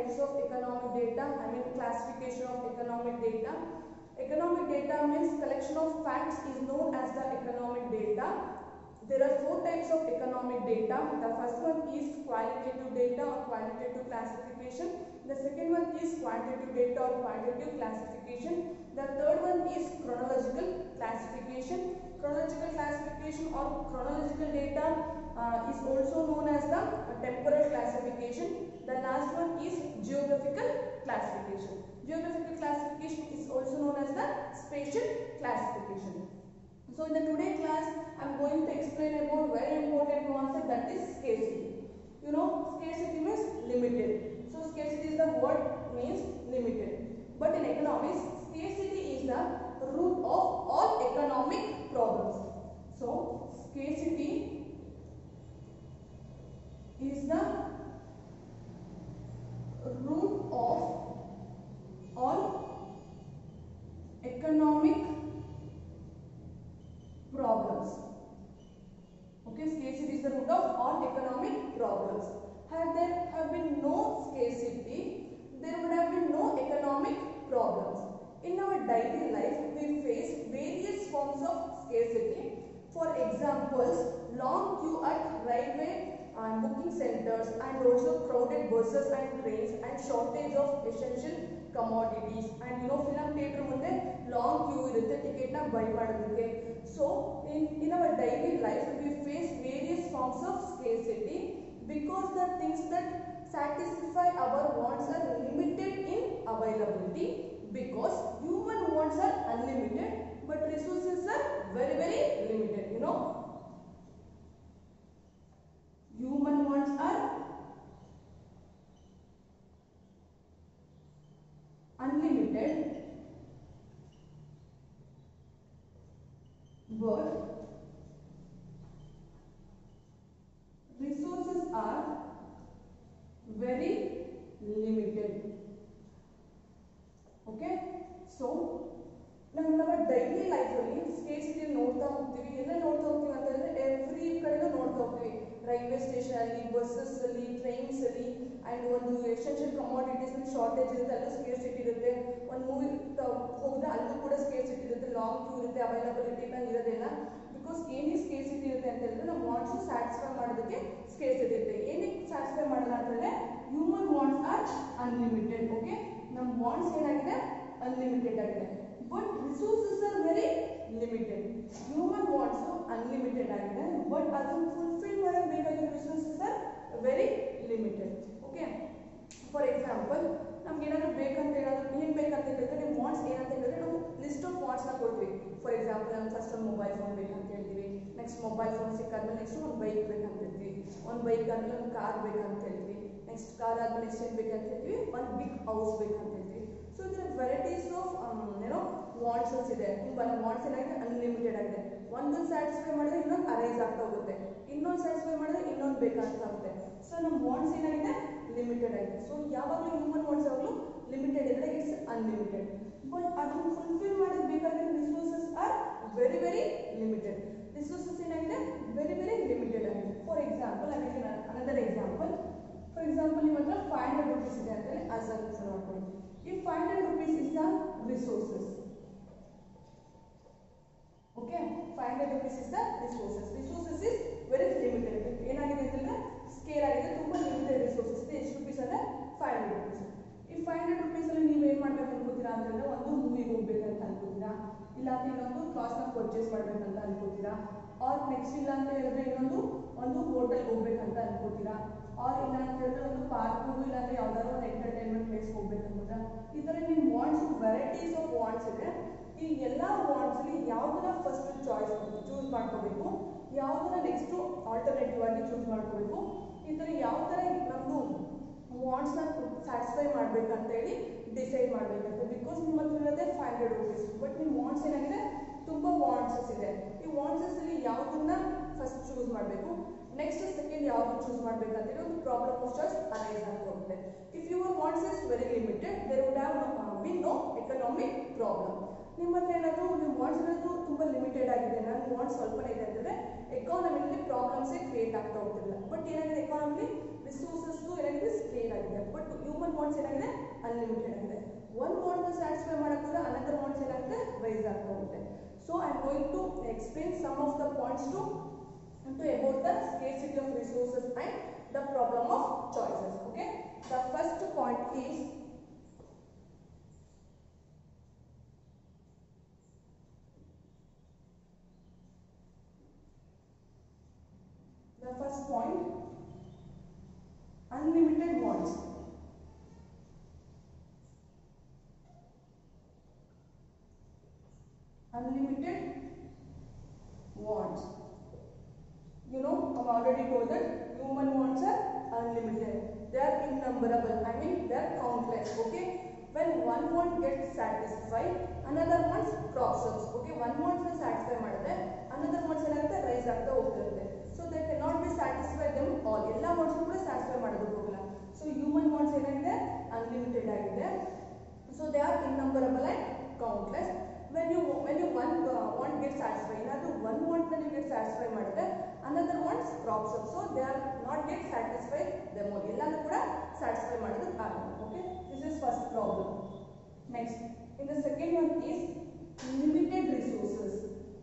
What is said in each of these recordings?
types of economic data, I mean classification of economic data. Economic data means collection of facts is known as the economic data. There are four types of economic data. The first one is qualitative data or quantitative classification. The second one is quantitative data or quantitative classification. The third one is chronological classification. Chronological classification or chronological data uh, is also known as the uh, temporal classification. The last one is geographical classification. Geographical classification is also known as the spatial classification. So in the today class, I am going to explain about very important concept that is scarcity. You know, scarcity means limited. So scarcity is the word means limited. But in economics, scarcity is the root of all economic problems. So scarcity is the root of all economic problems. Okay, scarcity is the root of all economic problems. Had there have been no scarcity, there would have been no economic problems. In our daily life, we face various forms of scarcity. For examples, long queue at railway and booking centers and also crowded buses and trains and shortage of essential commodities and you know film theater ಮುಂದೆ long queue ಇರುತ್ತೆ ticket ನ buy ಮಾಡೋದಕ್ಕೆ so in in our daily life we face various forms of scarcity because the things that satisfy our wants are limited in availability because human wants are unlimited but resources are very very limited you know human wants are unlimited but resources are very limited okay so ನಮ್ಮ ನಮ್ಮ daily ಲೈಫಲ್ಲಿ scarcity ನೋಡ್ತಾ ಹೋಗ್ತೀವಿ ಎಲ್ಲ ನೋಡ್ತಾ ಹೋಗ್ತೀವಿ ಅಂತ ಹೇಳಿದ್ರೆ ಎವ್ರಿ ಕಡೆನೂ ನೋಡ್ತಾ ಹೋಗ್ತೀವಿ ರೈಲ್ವೆ ಸ್ಟೇಷನ್ ಅಲ್ಲಿ ಬಸ್ಸಸ್ ಅಲ್ಲಿ ಟ್ರೈನ್ಸ್ ಅಲ್ಲಿ ಅಂಡ್ ಒಂದು ಎಸೆನ್ಷಿಯಲ್ ಕಮಾಡಿಟೀಸ್ ಶಾರ್ಟೇಜ್ ಇರುತ್ತೆ ಅಲ್ಲೂ ಸ್ಕೇಸಿಟಿ ಇರುತ್ತೆ ಒಂದು ಮೂವಿ ಹೋಗಿದ್ರೆ ಅಲ್ಲೂ ಕೂಡ ಸ್ಕೇಸಿಟಿ ಇರುತ್ತೆ ಲಾಂಗ್ ಕ್ಯೂ ಇರುತ್ತೆ ಅವೈಲಬಿಲಿಟಿ ಇರೋದಿಲ್ಲ ಬಿಕಾಸ್ ಏನಕ್ಕೆ ಸ್ಕೇಸಿಟಿ ಇರುತ್ತೆ ಅಂತ ಹೇಳಿದ್ರೆ ನಾವು ವಾಂಟ್ಸ್ ಸ್ಯಾಟಿಸ್ಫೈ ಮಾಡೋದಕ್ಕೆ ಸ್ಕೇಸಿಟಿ ಇರುತ್ತೆ ಏನಕ್ಕೆ ಸ್ಯಾಟಿಸ್ಫೈ ಮಾಡಲ್ಲ ಅಂತಂದ್ರೆ human wants are unlimited okay ನಮ್ಮ ವಾಂಟ್ಸ್ ಏನಾಗಿದೆ ಅನ್ಲಿಮಿಟೆಡ್ ಆಗಿದೆ but resources are very limited human wants unlimited ಆಗಿದೆ ಬಟ್ ಅದನ್ನು ಫುಲ್ಫಿಲ್ ಮಾಡಕ್ಕೆ ಬೇಕಾಗಿರೋ resources are very limited okay for example ನಮ್ಗೆ ಏನಾದ್ರು ಬೇಕಂತ ಏನಾದ್ರು ಏನ್ ಬೇಕಂತ ಹೇಳಿದ್ರೆ ನಿಮ್ಮ ವಾಂಟ್ಸ್ ಏನಂತ ಹೇಳಿದ್ರೆ ನಾವು ಲಿಸ್ಟ್ ಆಫ್ ವಾಂಟ್ಸ್ನ ಕೊಡ್ತೀವಿ ಫಾರ್ ಎಕ್ಸಾಂಪಲ್ ನಮ್ಗೆ ಫಸ್ಟ್ ಒಂದು ಮೊಬೈಲ್ ಫೋನ್ ಬೇಕಂತ ಹೇಳ್ತೀವಿ ನೆಕ್ಸ್ಟ್ ಮೊಬೈಲ್ ಫೋನ್ ಸಿಕ್ಕಾದ್ಮೇಲೆ ನೆಕ್ಸ್ಟ್ ಒಂದು ಬೈಕ್ ಬೇಕಂತ ಹೇಳ್ತೀವಿ ಒಂದು ಬೈಕ್ ಆದ್ಮೇಲೆ ಒಂದು ಕಾರ್ ಬೇಕಂತ ಹೇಳ್ತೀವಿ ನೆಕ್ಸ್ಟ್ ಕಾರ್ ಆದ್ಮೇಲೆ ನೆಕ್ಸ್ಟ್ ಏನು ಬೇಕಂತ ಹೇಳ್ತೀವಿ ಒಂದು ಬಿಗ್ ಹೌಸ್ ಬೇಕಂತ ಹೇಳ್ತೀವಿ ಸೊ ಇದರ ವೆರೈಟೀಸ್ ಆಫ್ ಏನೋ ವಾಂಟ್ಸಸ್ ಇದೆ ತುಂಬ ವಾಂಟ್ಸ್ ಏನಾಗಿದೆ ಅನ್ಲಿಮಿಟೆಡ್ ಆಗಿದೆ ಒಂದೊಂದು ಸ್ಯಾಟಿಸ್ಫೈ ಮಾಡಿದ್ರೆ ಇನ್ನೊಂದು ಅರೈಸ್ ಆಗ್ತಾ ಹೋಗುತ್ತೆ ಇನ್ನೊಂದು ಸ್ಯಾಟಿಸ್ಫೈ ಮಾಡಿದ್ರೆ ಇನ್ನೊಂದು ಬೇಕಾಗ್ತಾ ಹೋಗುತ್ತೆ ಸೊ ನಮ್ಮ ವಾಂಟ್ಸ್ ಏನಾಗಿದೆ ಲಿಮಿಟೆಡ್ ಆಗಿದೆ ಸೊ ಯಾವಾಗಲೂ ಹ್ಯೂಮನ್ ವಾಂಟ್ಸ್ ಯಾವಾಗಲೂ ಲಿಮಿಟೆಡ್ ಇದ್ರೆ ಇಟ್ಸ್ ಅನ್ಲಿಮಿಟೆಡ್ ಬಟ್ ಅದನ್ನು ಫುಲ್ಫಿಲ್ ಮಾಡೋದು ಬೇಕಾಗಿರೋ resources are very very limited resources ಏನಾಗಿದೆ ವೆರಿ ವೆರಿ ಲಿಮಿಟೆಡ್ ಆಗಿದೆ ಫಾರ್ ಎಕ್ಸಾಂಪಲ್ ಅದಕ್ಕೆ ಅನದರ್ ಎಕ್ಸಾಂಪಲ್ ಫಾರ್ ಎಕ್ಸಾಂಪಲ್ ನಿಮ್ಮ ಹತ್ರ ಫೈವ್ ಹಂಡ್ರೆಡ್ ರುಪೀಸ್ ಇದೆ ಅಂತೇಳಿ ಅಸರ್ವಿಸ್ ಮಾಡ್ಕೊಳ್ಳಿ ಈ five hundred rupees is the resources okay five hundred rupees is the resources resources is very limited ಏನಾಗಿದೆ ಅಂತಂದ್ರೆ ಸ್ಕೇಲ್ ಆಗಿದೆ ತುಂಬಾ ಲಿಮಿಟೆಡ್ ರಿಸೋರ್ಸಸ್ ಇದೆ ಎಷ್ಟು ರುಪೀಸ್ ಅಂದ್ರೆ ಫೈವ್ ಹಂಡ್ರೆಡ್ ರುಪೀಸ್ ಈ ಫೈವ್ ಹಂಡ್ರೆಡ್ ರುಪೀಸ್ ಅಲ್ಲಿ ನೀವು ಏನ್ ಮಾಡ್ಬೇಕು ಅನ್ಕೋತೀರಾ ಅಂತಂದ್ರೆ ಒಂದು ಮೂವಿಗೆ ಹೋಗ್ಬೇಕಂತ ಅನ್ಕೋತೀರಾ ಇಲ್ಲ ಅಂತ ಇನ್ನೊಂದು ಕ್ಲಾಸ್ ನ ಪರ್ಚೇಸ್ ಮಾಡ್ಬೇಕಂತ ಅನ್ಕೋತೀರಾ ಆರ್ ನೆಕ್ಸ್ಟ್ ಇಲ್ಲ ಅಂತ ಹೇಳಿದ್ರೆ ಇನ್ನೊಂದು ಒಂದು ಹೋಟೆಲ್ ಹೋಗ್ಬೇಕಂತ ಅನ್ಕೋತೀರಾ ಆರ್ ಇಲ್ಲ ಅಂತ ಹೇಳಿದ್ರೆ ಒಂದು ಪಾರ್ಕ್ ಇಲ್ಲ ಅಂದ್ರೆ ಯಾವ್ದಾದ್ರು ಒಂದು ಎಂಟರ್ಟೈನ್ಮೆಂಟ್ ಪ್ಲೇಸ್ ಹೋಗ್ಬೇಕಂತ ಈ ತರ ನಿಮ್ ವಾಂಟ್ಸ್ ವೆರೈಟೀಸ್ ಆಫ್ ವಾಂಟ್ಸ್ ಇದೆ ಈ ಎಲ್ಲಾ ವಾಂಟ್ಸ್ ಅಲ್ಲಿ ಯಾವ್ದನ್ನ ಫಸ್ಟ್ ಚಾಯ್ಸ್ ಚೂಸ್ ಮಾಡ್ಕೋಬೇಕು ಯಾವ್ದನ್ನ ನೆಕ್ಸ್ಟ್ ಆಲ್ಟರ್ನೇಟಿವ್ ಆಗಿ ಚೂಸ್ ಮಾಡ್ಕೋಬೇಕು ಈ ತರ ಯಾವ ತರ ನಮ್ದು ವಾಂಟ್ಸ್ನ ಸ್ಯಾಟಿಸ್ಫೈ ಮಾಡ್ಬೇಕಂತ ಹೇಳಿ ಡಿಸೈಡ್ ಮಾಡ್ಬೇಕಂತ ಬಿಕಾಸ್ ನಿಮ್ಮ ಹತ್ರ ಇರೋದೇ ಫೈವ್ ಹಂಡ್ರೆಡ್ ರುಪೀಸ್ ಬಟ್ ನಿಮ್ಮ ವಾಂಟ್ಸ್ ಏನಾಗಿದೆ ತುಂಬ ವಾಂಟ್ಸಸ್ ಇದೆ ಈ ವಾಂಟ್ಸಸ್ ಅಲ್ಲಿ ಯಾವ್ದನ್ನ ಫಸ್ಟ್ ಚೂಸ್ ಮಾಡಬೇಕು ನೆಕ್ಸ್ಟ್ ಸೆಕೆಂಡ್ ಯಾವ್ದು ಚೂಸ್ ಮಾಡ್ಬೇಕಂತೇಳಿ ಒಂದು ಪ್ರಾಬ್ಲಮ್ ಆಫ್ ಚಾಯ್ಸ್ ಅರೈಸ್ ಆಗುತ್ತೆ if your wants is very limited there would have been no economic problem ನಿಮ್ಮ ಹತ್ರ ಏನಾದರೂ ನಿಮ್ಮ ವಾಂಟ್ಸ್ ಏನಾದರೂ ತುಂಬ ಲಿಮಿಟೆಡ್ ಆಗಿದೆ ನನ್ನ ವಾಂಟ್ಸ್ ಸ್ವಲ್ಪನೇ ಇದೆ ಅಂತಂದ್ರೆ ಎಕಾನಮಿಲಿ ಪ್ರಾಬ್ಲಮ್ಸೇ ಕ್ರಿಯೇಟ್ ಆಗ್ತಾ ಹೋಗ್ತಿಲ್ಲ ಬಟ್ ಏನಾಗಿದೆ ಎಕಾನಮಿಲಿ ರಿಸೋರ್ಸಸ್ ಏನಾಗಿದೆ ಸ್ಕೇಲ್ ಆಗಿದೆ ಬಟ್ ಹ್ಯೂಮನ್ ವಾಂಟ್ಸ್ ಏನಾಗಿದೆ ಅನ್ಲಿಮಿಟೆಡ್ ಆಗಿದೆ ಒನ್ ವಾಂಟ್ ಸ್ಯಾಟಿಸ್ಫೈ ಮಾಡೋಕ್ಕೋದ್ರೆ ಅನದರ್ ವಾಂಟ್ಸ್ ಏನಾಗುತ್ತೆ ರೈಸ್ ಆಗ್ತಾ ಹೋಗುತ್ತೆ so I am going to explain some of the points to to about the scarcity of resources and the problem of choices okay the first point is the first point unlimited wants unlimited wants you know i've already told that human wants are unlimited they are innumerable i mean they are countless okay when one want gets satisfied another wants crops up okay one wants ನ satisfy ಮಾಡಿದ್ರೆ another wants ಏನಾಗುತ್ತೆ rise ಆಗ್ತಾ ಹೋಗ್ತಿರುತ್ತೆ so they can not be satisfy them all ಎಲ್ಲ wants ಕೂಡ satisfy ಮಾಡೋದಕ್ಕೆ ಹೋಗಲ್ಲ so human wants ಏನಾಗಿದೆ ಅನ್ಲಿಮಿಟೆಡ್ ಆಗಿದೆ so they are innumerable and countless when you when you one want get satisfy ಏನಾದರೂ ಒನ್ ವಾಂಟ್ನ ನೀವು ಗೆಟ್ ಸ್ಯಾಟಿಸ್ಫೈ ಮಾಡಿದ್ರೆ another wants crops up so they are not get satisfy them all ಎಲ್ಲನೂ ಕೂಡ satisfy ಮಾಡೋದಕ್ಕೆ ಆಗಲ್ಲ okay this is first problem next in the second one is limited resources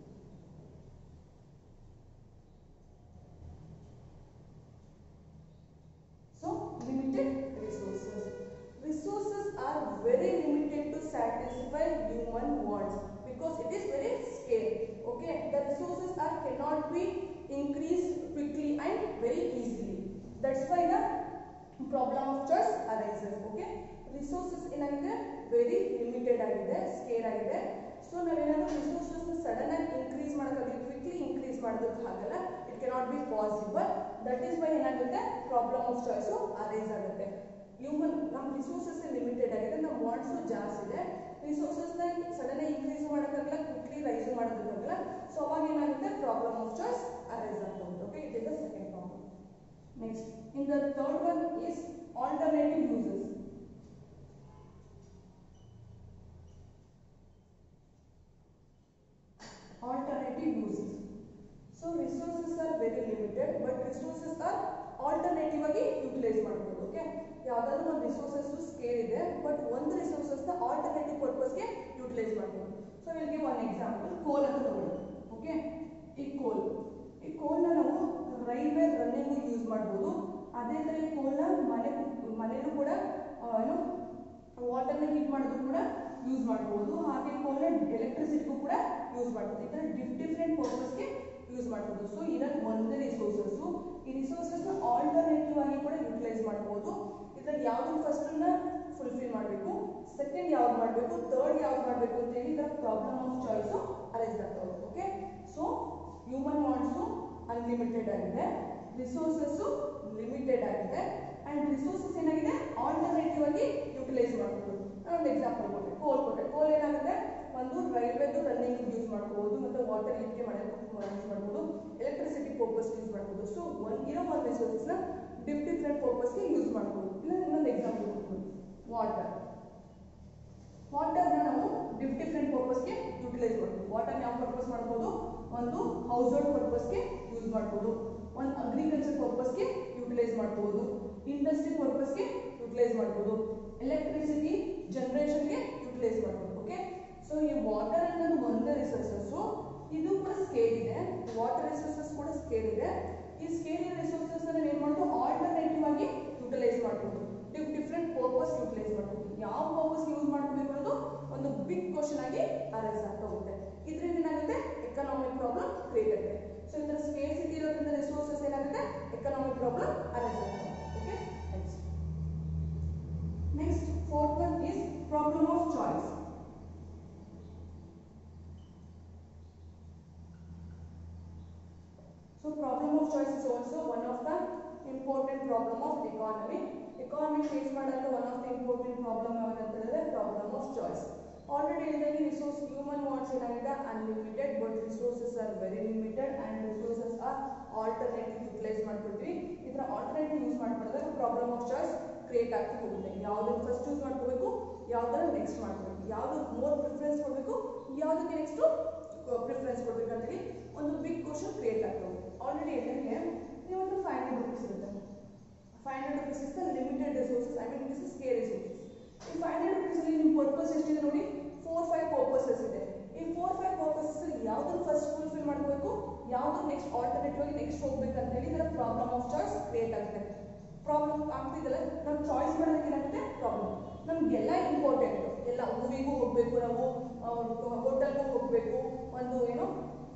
So, limited resources. Resources are very limited to satisfy human wants because it is very scarce. Okay, the resources are cannot be increased quickly and very easily. That's why the problem of choice arises. Okay, resources ಏನಾಗಿದೆ very limited ಆಗಿದೆ scare ಆಗಿದೆ so ನಾವೇನಾದ್ರೂ resources sudden ಆಗಿ increase ಮಾಡೋಕ್ಕಾಗಲಿ quickly increase ಮಾಡೋದಕ್ಕೆ ಆಗಲ್ಲ it cannot be possible that is why ಏನಾಗುತ್ತೆ problem of choice arise ಆಗುತ್ತೆ ಹ್ಯೂಮನ್ ನಮ್ಮ ರಿಸೋರ್ಸಸ್ ಲಿಮಿಟೆಡ್ ಆಗಿದೆ ನಮ್ಮ ವಾಂಟ್ಸು ಜಾಸ್ತಿ ಇದೆ ರಿಸೋರ್ಸಸ್ನ ಸಡನ್ ಇನ್ಕ್ರೀಸ್ ಮಾಡೋಕ್ಕಾಗಲ್ಲ ಕ್ವಿಕ್ಲಿ ರೈಸ್ ಮಾಡೋದಕ್ಕಾಗಲ್ಲ ಸೊ ಅವಾಗ ಏನಾಗುತ್ತೆ ಪ್ರಾಬ್ಲಮ್ ಆಫ್ ಚಾಯ್ಸ್ ಅರೈಸ್ ಆಗ್ತಾ ಹೋಗುತ್ತೆ okay it is the second problem next in the third one is alternative uses alternative uses. So resources are very limited, but resources are alternative ಆಗಿ utilise ಮಾಡ್ಬೋದು okay ಯಾವ್ದಾದ್ರು ಒಂದು resources scale ಇದೆ but ಒಂದು resources ನ alternative ಪರ್ಪಸ್ಗೆ utilise ಮಾಡ್ಬೋದು so will give one example coal ಅಂತ ತಗೊಳ್ಳಿ ಓಕೆ ಈ ಕೋಲ್ ಈ ಕೋಲ್ನ ನಾವು ರೈಲ್ವೆ ರನ್ನಿಂಗು ಯೂಸ್ ಮಾಡ್ಬೋದು ಅದೇ ಥರ ಈ ಕೋಲ್ನ ಮನೆ ಮನೆಯಲ್ಲೂ ಕೂಡ ಆ, ಏನು ವಾಟರ್ನ ಹೀಟ್ ಮಾಡೋದು ಕೂಡ ಯೂಸ್ ಮಾಡ್ಬೋದು ಹಾಗೆ ಕೋಲ್ನ ಎಲೆಕ್ಟ್ರಿಸಿಟಿಗೂ ಕೂಡ ಯೂಸ್ ಮಾಡ್ಬೋದು ಈ ಥರ ಡಿಫ್ ಡಿಫ್ರೆಂಟ್ ಪರ್ಪಸ್ಗೆ ಯೂಸ್ ಮಾಡ್ಬೋದು ಸೊ ಇರೋದು ಒಂದೇ ರಿಸೋರ್ಸಸ್ಸು ಈ ರಿಸೋರ್ಸಸ್ನ ಆಲ್ಟರ್ನೇಟಿವ್ ಆಗಿ ಕೂಡ ಯುಟಿಲೈಸ್ ಮಾಡ್ಬೋದು ಇದ್ರಲ್ಲಿ ಯಾವ್ದು ಫಸ್ಟನ್ನ ಫುಲ್ಫಿಲ್ ಮಾಡಬೇಕು ಸೆಕೆಂಡ್ ಯಾವ್ದು ಮಾಡಬೇಕು ಥರ್ಡ್ ಯಾವ್ದು ಮಾಡಬೇಕು ಅಂತ ಹೇಳಿ ಇದರ ಪ್ರಾಬ್ಲಮ್ ಆಫ್ ಚಾಯ್ಸು ಅರೈಸ್ ಆಗ್ತಾ ಹೋಗುತ್ತೆ okay so human wants unlimited ಆಗಿದೆ ರಿಸೋರ್ಸಸ್ಸು ಲಿಮಿಟೆಡ್ ಆಗಿದೆ ಅಂಡ್ ರಿಸೋರ್ಸಸ್ ಏನಾಗಿದೆ ಆಲ್ಟರ್ನೇಟಿವ್ ಆಗಿ ಯುಟಿಲೈಸ್ ಮಾಡ್ಬೋದು ನಾನು ಒಂದು ಎಕ್ಸಾಂಪಲ್ ಕೊಟ್ಟೆ ಕೋಲ್ ಕೊಟ್ಟೆ ಕೋಲ್ ಏನಾಗುತ್ತೆ ಒಂದು ರೈಲ್ವೆದು ರನ್ನಿಂಗ್ ಯೂಸ್ ಮಾಡ್ಕೋಬಹುದು ಮತ್ತೆ ವಾಟರ್ ಹೀಟ್ಗೆ ಮನೆ ಯೂಸ್ ಮಾಡ್ಬೋದು ಎಲೆಕ್ಟ್ರಿಸಿಟಿ ಪರ್ಪಸ್ ಯೂಸ್ ಮಾಡ್ಬೋದು ಸೊ ಒನ್ ಇರೋ ಒಂದು ರಿಸೋರ್ಸಸ್ನ ಡಿಫ್ ಡಿಫ್ರೆಂಟ್ ಪರ್ಪಸ್ಗೆ ಯೂಸ್ ಮಾಡ್ಬೋದು ಇಲ್ಲ ಇನ್ನೊಂದು ಎಕ್ಸಾಂಪಲ್ ಕೊಡ್ಬೋದು ವಾಟರ್ ವಾಟರ್ನ ನಾವು ಡಿಫ್ ಡಿಫ್ರೆಂಟ್ ಪರ್ಪಸ್ಗೆ ಯುಟಿಲೈಸ್ ಮಾಡ್ಬೋದು ವಾಟರ್ನ ಯಾವ ಪರ್ಪಸ್ ಮಾಡ್ಬೋದು ಒಂದು ಹೌಸ್ ಹೋಲ್ಡ್ ಪರ್ಪಸ್ಗೆ ಯೂಸ್ ಮಾಡ್ಬೋದು ಒಂದು ಅಗ್ರಿಕಲ್ಚರ್ ಪರ್ಪಸ್ಗೆ ಯುಟಿಲೈಸ್ ಮಾಡ್ಬೋದು ಇಂಡಸ್ಟ್ರಿ ಪರ್ಪಸ್ಗೆ ಯುಟಿಲೈಸ್ ಮಾಡ್ಬೋದು ಎಲೆಕ್ಟ್ರಿಸಿಟಿ ಜನರೇಷನ್ಗೆ ಯುಟಿಲೈಸ್ ಮಾಡ್ಬೋದು ಓಕೆ ಸೊ ಈ ವಾಟರ್ ಅನ್ನೋದು ಒಂದೇ ರಿಸೋರ್ಸಸ್ಸು ಇದು ಕೂಡ ಸ್ಕೇಲ್ ಇದೆ ವಾಟರ್ ರಿಸೋರ್ಸಸ್ ಕೂಡ ಸ್ಕೇಲ್ ಇದೆ ಈ ಸ್ಕೇಲ್ ರಿಸೋರ್ಸಸ್ ನಾವು ಏನು ಮಾಡೋದು ಆಲ್ಟರ್ನೇಟಿವ್ ಆಗಿ ಯುಟಿಲೈಸ್ ಮಾಡ್ಬೋದು ಡಿಫ್ ಡಿಫ್ರೆಂಟ್ ಪರ್ಪಸ್ ಯುಟಿಲೈಸ್ ಮಾಡ್ಬೋದು ಯಾವ ಪರ್ಪಸ್ ಯೂಸ್ ಮಾಡ್ಕೋಬೇಕು ಅನ್ನೋದು ಒಂದು ಬಿಗ್ ಕ್ವಶನ್ ಆಗಿ ಅರೈಸ್ ಆಗ್ತಾ ಹೋಗುತ್ತೆ ಇದರಿಂದ ಏನಾಗುತ್ತೆ ಎಕನಾಮಿಕ್ ಪ್ರಾಬ್ಲಮ್ ಕ್ರಿಯೇಟ್ ಆಗುತ್ತೆ ಸೊ ಈ ಥರ ಸ್ಕೇರ್ಸಿಟಿ ಇರೋದ್ರಿಂದ ರಿಸೋರ್ಸಸ್ ಏನಾಗುತ್ತೆ ಎಕನಾಮಿಕ್ ಪ್ರಾಬ್ಲಮ್ ಅರೈಸ್ ಆಗುತ್ತೆ okay next next fourth one is problem of choice So problem of choice is also one of the important problem of economy. Economy face ಮಾಡಂತ one of the important problem ಯಾವ್ದಂತ ಹೇಳಿದ್ರೆ problem of choice. Already ಹೇಳಿದಾಗೆ resource human wants ಏನಾಗಿದೆ unlimited but resources are very limited and resources are alternative utilize ಮಾಡ್ಕೊಳ್ತೀವಿ ಇದರ alternative use ಮಾಡ್ಕೊಂಡಾಗ problem of choice create ಆಗ್ತಾ ಹೋಗುತ್ತೆ ಯಾವ್ದನ್ನ ಫಸ್ಟ್ ಯೂಸ್ ಮಾಡ್ಕೋಬೇಕು ಯಾವ್ದನ್ನ ನೆಕ್ಸ್ಟ್ ಮಾಡ್ಕೋಬೇಕು ಯಾವ್ದು ಮೋರ್ ಪ್ರಿಫರೆನ್ಸ್ ಕೊಡಬೇಕು ಯಾವ್ದಕ್ಕೆ ನೆಕ್ಸ್ಟು ಪ್ರಿಫರೆನ್ಸ್ ಕೊಡ್ಬೇಕಂತೇಳಿ ಒಂದು ಬಿಗ್ ಕ್ವಶನ್ ಕ್ರಿಯೇಟ್ ಆಗ್ತಾ ಹೋಗುತ್ತೆ ಆಲ್ರೆಡಿ ಹೇಳಿದಂಗೆ ನೀವು ಒಂದು ಫೈವ್ ಹಂಡ್ರೆಡ್ ರುಪೀಸ್ ಇರುತ್ತೆ five hundred rupees is the limited resources I mean this is ಕೆ ರಿಸೋರ್ಸಸ್ ಈ ಫೈವ್ ಹಂಡ್ರೆಡ್ ರುಪೀಸಲ್ಲಿ ನಿಮ್ಮ ಪರ್ಪಸ್ ಎಷ್ಟಿದೆ ನೋಡಿ ಫೋರ್ ಫೈವ್ ಪರ್ಪಸಸ್ ಇದೆ ಈ ಫೋರ್ ಫೈವ್ ಪರ್ಪಸಸ್ ಯಾವ್ದನ್ನು ಫಸ್ಟ್ ಫುಲ್ಫಿಲ್ ಮಾಡ್ಕೋಬೇಕು ಯಾವ್ದು ನೆಕ್ಸ್ಟ್ ಆಲ್ಟರ್ನೇಟಿವ್ ಆಗಿ ನೆಕ್ಸ್ಟ್ ಹೋಗ್ಬೇಕು ಅಂತ ಹೇಳಿ ಇದರ ಪ್ರಾಬ್ಲಮ್ ಆಫ್ ಚಾಯ್ಸ್ ಕ್ರಿಯೇಟ್ ಆಗುತ್ತೆ ಪ್ರಾಬ್ಲಮ್ ಆಗ್ತಿದ್ದಲ್ಲ ನಾವು ಚಾಯ್ಸ್ ಮಾಡೋದಕ್ಕೆ ಏನಾಗುತ್ತೆ ಪ್ರಾಬ್ಲಮ್ ನಮ್ಗೆಲ್ಲ ಇಂಪಾರ್ಟೆಂಟ್ ಎಲ್ಲ ಮೂವಿಗೂ ಹೋಗಬೇಕು ನಾವು ಹೋಟೆಲ್ಗೂ ಹೋಗಬೇಕು ಒಂದು ಏನೋ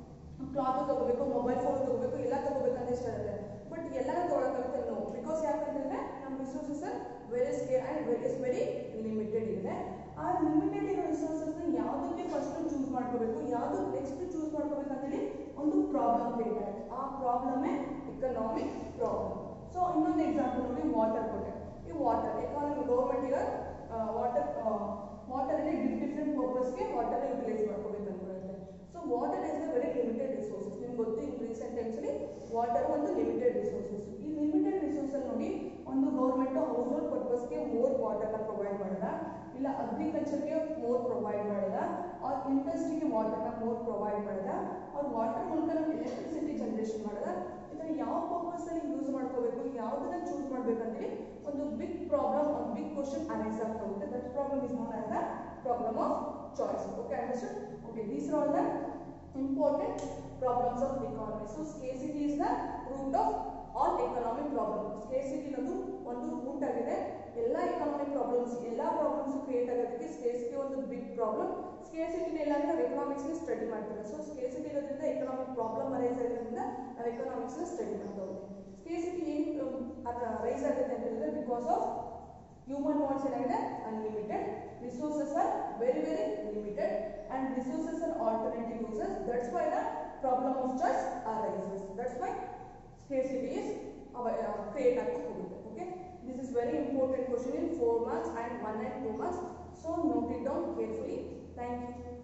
ಕ್ಲಾತ್ ತಗೋಬೇಕು ಮೊಬೈಲ್ ಫೋನ್ ತಗೋಬೇಕು ಎಲ್ಲ ತಗೋಬೇಕು ಅಂತ ಇಷ್ಟ ಇರುತ್ತೆ ಬಟ್ ಎಲ್ಲರೂ ತಗೊಳಕ್ಕಾಗುತ್ತೆ ನೋ ಬಿಕಾಸ್ ಯಾಕಂತಂದ್ರೆ ನಮ್ಮ resources very scare and very is very limited ಇದೆ ಆ ಲಿಮಿಟೆಡ್ ಇರೋ ರಿಸೋರ್ಸಸ್ನ ಯಾವುದಕ್ಕೆ ಫಸ್ಟ್ ಚೂಸ್ ಮಾಡ್ಕೋಬೇಕು ಯಾವುದು ನೆಕ್ಸ್ಟ್ ಚೂಸ್ ಮಾಡ್ಕೋಬೇಕು ಅಂತೇಳಿ ಒಂದು ಪ್ರಾಬ್ಲಮ್ ಕ್ರಿಯೇಟ್ ಆಗುತ್ತೆ ಆ ಪ್ರಾಬ್ಲಮೇ ಇಕನಾಮಿಕ್ ಪ್ರಾಬ್ಲಮ್ ಸೊ ಇನ್ನೊಂದು ಎಕ್ಸಾಂಪಲ್ ನೋಡಿ ವಾಟರ್ ಕೊಟ್ಟೆ ಈ ವಾಟರ್ ಎಕಾನಮಿ ಗೌರ್ಮೆಂಟ್ ಈಗ ವಾಟರ್ ವಾಟರಲ್ಲಿ ಡಿಫ್ ಡಿಫ್ರೆಂಟ್ ಪರ್ಪಸ್ಗೆ ವಾಟರ್ ಯುಟಿಲೈಸ್ ಮಾಡ್ಕೋಬೇಕು ಅನ್ಕೊಳ್ಳುತ್ತೆ so water is a very limited resources ನಿಮ್ಗೆ ಗೊತ್ತು ಇನ್ ರೀಸೆಂಟ್ ಟೈಮ್ಸಲ್ಲಿ ವಾಟರ್ ಒಂದು ಲಿಮಿಟೆಡ್ ರಿಸೋರ್ಸಸ್ ಈ ಲಿಮಿಟೆಡ್ ರಿಸೋರ್ಸಲ್ಲಿ ನೋಡಿ ಒಂದು ಗೌರ್ಮೆಂಟ್ ಹೌಸ್ ಹೋಲ್ಡ್ ಪರ್ಪಸ್ಗೆ ಮೋರ್ ವಾಟರ್ನ ಪ್ರೊವೈಡ್ ಮಾಡೋದ ಇಲ್ಲ ಅಗ್ರಿಕಲ್ಚರ್ಗೆ ಮೋರ್ ಪ್ರೊವೈಡ್ ಮಾಡೋದ ಅವ್ರ ಇಂಡಸ್ಟ್ರಿಗೆ ವಾಟರ್ನ ಮೋರ್ ಪ್ರೊವೈಡ್ ಮಾಡೋದ ಅವ್ರ ವಾಟರ್ ಮೂಲಕ ನಾವು ಎಲೆಕ್ಟ್ರಿಸಿಟಿ ಜನರೇಷನ್ ಮಾಡೋದ ಇದನ್ನು ಯಾವ ಪರ್ಪಸಲ್ಲಿ ಯೂಸ್ ಮಾಡ್ಕೋಬೇಕು ಯಾವುದನ್ನ ಚೂಸ್ ಮಾಡ್ಬೇಕಂತೇಳಿ ಒಂದು ಬಿಗ್ ಪ್ರಾಬ್ಲಮ್ ಒಂದು ಬಿಗ್ ಕ್ವಶನ್ ಅರೈಸ್ ಆಗ್ತಾ ಹೋಗುತ್ತೆ that problem is known as the problem of choice okay understood okay these are all the important problems of economy. So scarcity is the root of all economic problems. Scarcity ಅನ್ನೋದು ಒಂದು root ಆಗಿದೆ ಎಲ್ಲ economic problems ಎಲ್ಲ problems create ಆಗೋದಕ್ಕೆ scarcity ಒಂದು big problem scarcity ಇಲ್ಲ ಅಂದ್ರೆ ನಾವು ಎಕನಾಮಿಕ್ಸ್ ಸ್ಟಡಿ ಮಾಡ್ತೀವಿ ಸೊ ಸ್ಕೇಸಿಟಿ ಇರೋದ್ರಿಂದ ಎಕನಾಮಿಕ್ ಪ್ರಾಬ್ಲಮ್ ಅರೈಸ್ ಆಗಿರೋದ್ರಿಂದ ನಾವು ಎಕನಾಮಿಕ್ಸ್ ಸ್ಟಡಿ ಮಾಡ್ತಾ ಹೋಗ್ತೀವಿ ಸ್ಕೇಸಿಟಿ ಏನು ರೈಸ್ ಆಗುತ್ತೆ ಅಂತ ಹೇಳಿದ್ರೆ ಬಿಕಾಸ್ ಆಫ್ human wants ಏನಾಗಿದೆ unlimited resources are very very limited and resources are alternative uses that's why the problem of choice arises that's why scarcity is uh, create ಆಗ್ತಾ ಹೋಗುತ್ತೆ okay this is very important question in 4 marks and 1 and 2 marks so note it down carefully thank you